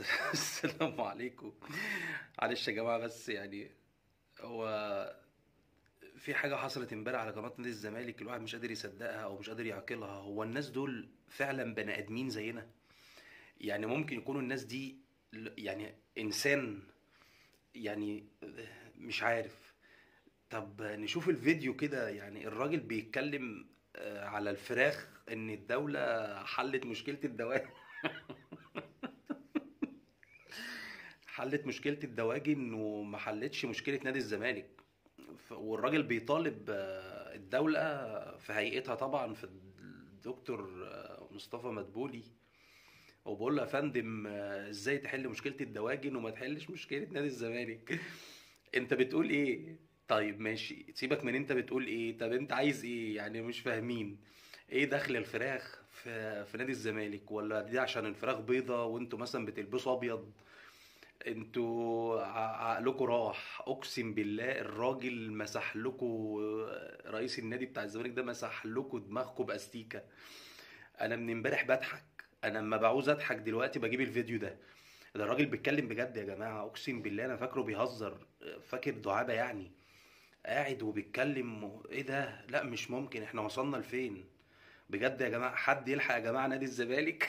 السلام عليكم معلش يا جماعة بس يعني هو في حاجة حصلت امبارح على قناة نادي الزمالك الواحد مش قادر يصدقها أو مش قادر يعقلها هو الناس دول فعلا بني آدمين زينا يعني ممكن يكونوا الناس دي ل- يعني إنسان يعني مش عارف طب نشوف الفيديو كده يعني الراجل بيتكلم آه، على الفراخ إن الدولة حلت مشكلة الدواجن حلت مشكلة الدواجن وما حلتش مشكلة نادي الزمالك ف- والراجل بيطالب آه، الدولة في هيئتها طبعا في الدكتور آه، مصطفى مدبولي وبقول له يا فندم آه، ازاي تحل مشكلة الدواجن وما تحلش مشكلة نادي الزمالك انت بتقول ايه طيب ماشي سيبك من انت بتقول ايه طب انت عايز ايه يعني مش فاهمين ايه دخل الفراخ في في نادي الزمالك ولا دي عشان الفراخ بيضة وانتوا مثلا بتلبسوا ابيض انتوا ع- عقلكوا راح اقسم بالله الراجل مسح لكم رئيس النادي بتاع الزمالك ده مسح لكم دماغكم باستيكه انا من امبارح بضحك انا لما بعوز اضحك دلوقتي بجيب الفيديو ده ده الراجل بيتكلم بجد يا جماعه اقسم بالله انا فاكره بيهزر فاكر دعابه يعني قاعد وبيتكلم ايه ده لا مش ممكن احنا وصلنا لفين بجد يا جماعه حد يلحق يا جماعه نادي الزمالك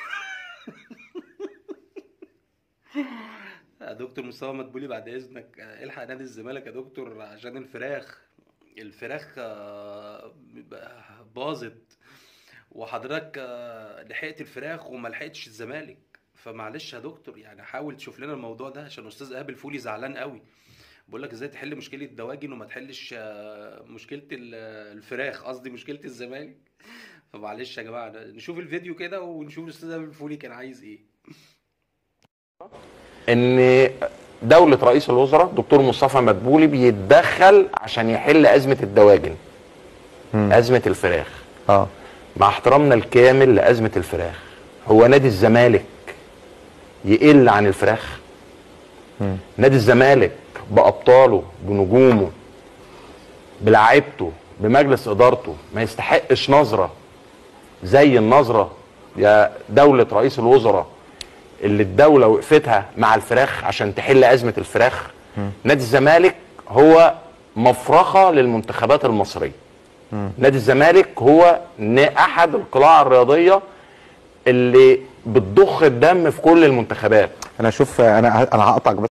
يا دكتور مصطفى مدبولي بعد اذنك آه، الحق نادي الزمالك يا دكتور عشان الفراخ الفراخ آه، باظت وحضرتك آه، لحقت الفراخ وما لحقتش الزمالك فمعلش يا دكتور يعني حاول تشوف لنا الموضوع ده عشان استاذ ايهاب الفولي زعلان قوي بقول لك ازاي تحل مشكله الدواجن وما تحلش آه، مشكله ال- الفراخ قصدي مشكله الزمالك فمعلش يا جماعه نشوف الفيديو كده ونشوف الاستاذ ايهاب الفولي كان عايز ايه ان دولة رئيس الوزراء دكتور مصطفى مدبولي بيتدخل عشان يحل أزمة الدواجن أزمة الفراخ اه مع احترامنا الكامل لأزمة الفراخ هو نادي الزمالك يقل عن الفراخ نادي الزمالك بأبطاله بنجومه بلاعيبته بمجلس إدارته ما يستحقش نظرة زي النظرة يا دولة رئيس الوزراء اللي الدولة وقفتها مع الفراخ عشان تحل أزمة الفراخ نادي الزمالك هو مفرخة للمنتخبات المصرية نادي الزمالك هو ن- أحد القلاع الرياضية اللي بتضخ الدم في كل المنتخبات انا اشوف انا انا هقطعك بس